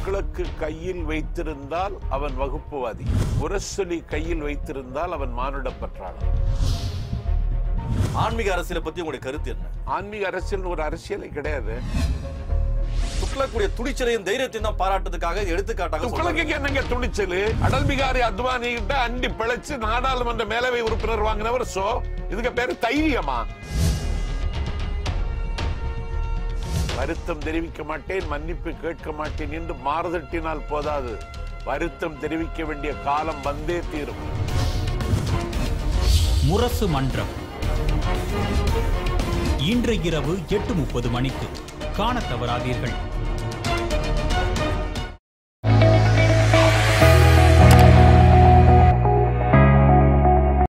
துக்ளக்கு கையில் வைத்திருந்தால் அவன் வகுப்புவாதி முரசொலி கையில் வைத்திருந்தால் அவன் மானுடப்பற்றாளன் ஆன்மீக அரசியலை பத்தி உங்களுடைய கருத்து என்ன ஆன்மீக அரசியல் ஒரு அரசியலே கிடையாது துக்ளக்குடைய துணிச்சலையும் தைரியத்தையும் தான் பாராட்டுறதுக்காக இது எடுத்துக்காட்டாக சொல்றாங்க. துக்ளக்கு என்னங்க துணிச்சலு அடல் பிகாரி அத்வானி கிட்ட அண்டி பிழைச்சு நாடாளுமன்ற மேலவை உறுப்பினர் வாங்கினவர் சோ இதுக்கு பேரு தைரியமா வருத்தம் தெரிவிக்க மாட்டேன் மன்னிப்பு கேட்க மாட்டேன் என்று மாறுதட்டினால் போதாது வருத்தம் தெரிவிக்க வேண்டிய காலம் வந்தே தீரும் முரசு மன்றம் இன்று இரவு எட்டு முப்பது மணிக்கு காணத் தவறாதீர்கள்